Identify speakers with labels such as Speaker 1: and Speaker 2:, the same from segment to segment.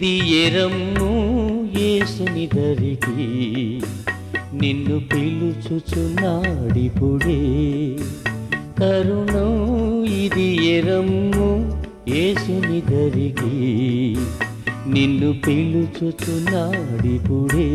Speaker 1: ఇది ఎరమ్ము యేసుని దరికి నిన్ను పిలుచుచున్నాడిపుడే కరుణం ఇది ఎరమ్ము యేసుని దరికి నిన్ను పిలుచుచున్నాడిపుడే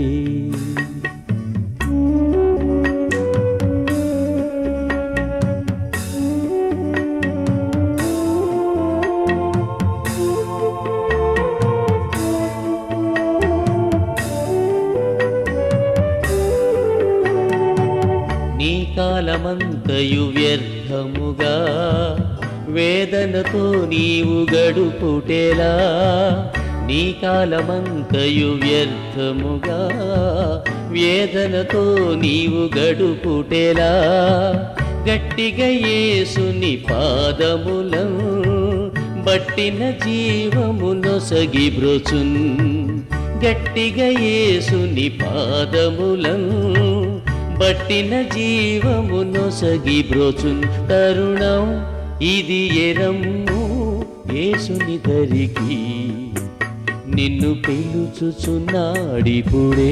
Speaker 1: నీ కాలమంతయు వ్యర్థముగా వేదనతో నీవు గడుపుటేలా నీ కాలమంతయు వ్యర్థముగా వేదనతో నీవు గడుపుటేలా గట్టిగా యేసుని పాదములం బట్టిన జీవమునొసగి బ్రోచున్ గట్టిగా యేసుని పాదములం బట్టిన జీవమునొసగి బ్రోచున్ తరుణం ఇది ఎరమ్ము యేసుని దరికి నిన్ను పిలుచుచున్నాడిపుడే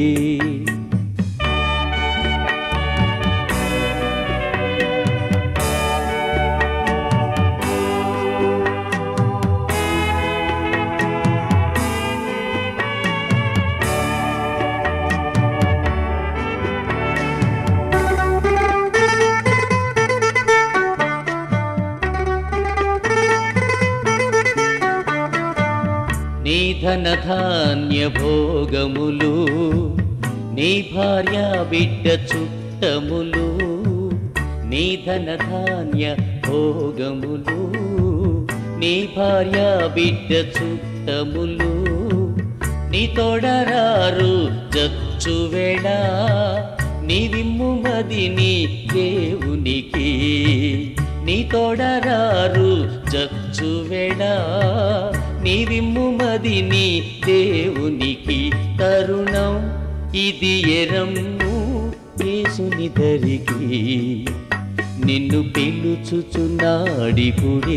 Speaker 1: నీ ధన ధాన్య భోగములు నీ భార్య బిడ్డ చుట్టములు నీ ధన ధాన్య భోగములు నీ భార్య బిడ్డ చుట్టములు నీ తోడరారు జచ్చు వేళ నీ విమ్ము మదిని దేవునికి నీ తోడరారు జచ్చు వేళ నీ విమ్ము మదిని దేవునికి తరుణం ఇది ఎరమ్ము యేసుని దరికి నిన్ను పిలుచుచున్నాడిపుడే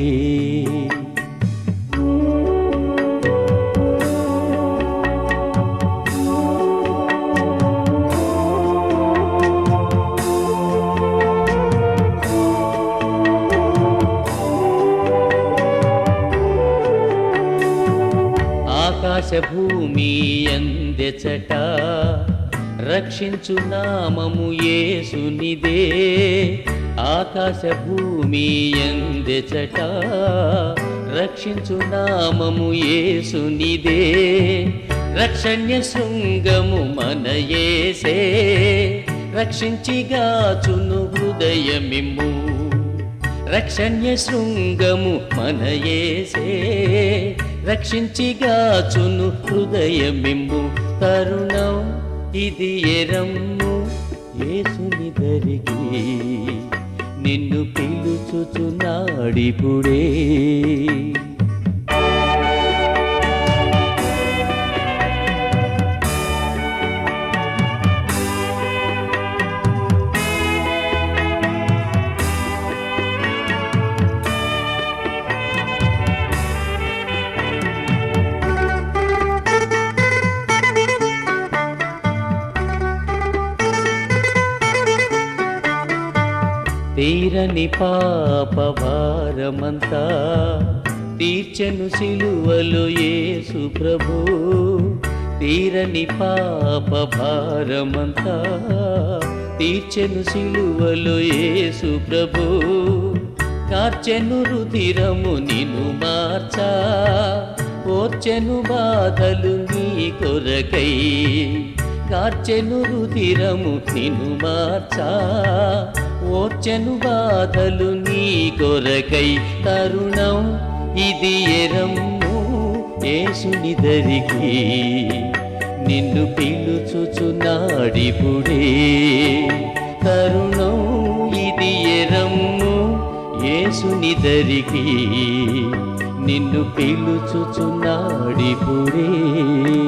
Speaker 1: ఆకాశ భూమి ఎందెచట రక్షించు నామము యేసునిదే ఆకాశ భూమి ఎందెచట రక్షించు నామము యేసునిదే రక్షణ్య శృంగము మన యేసే రక్షించిగాచును హృదయమిమ్ము రక్షణ్య శృంగము మన యేసే రక్షించిగాచును హృదయమిమ్ము తరుణం ఇది ఎరమ్ము యేసుని దరికి నిన్ను పిలుచుచున్నాడిపుడే తీరని పాప భారమంతా తీర్చెను సిలువలు యేసు ప్రభు తీరని పాప భారమంతా తీర్చెను సిలువలు యేసు ప్రభు కార్చెను రుధిరము నిన్ను మార్చా ఓర్చెను బాధలు నీ కొరకై కార్చెను రుధిరము నిన్ను మార్చా ఓర్చెను బాధలు నీ కొరకై తరుణం ఇది ఎరమ్ము యేసుని దరికి నిన్ను పిలుచుచున్నాడిపుడే తరుణం ఇది ఎరమ్ము యేసుని దరికి నిన్ను పిలుచుచున్నాడిపుడే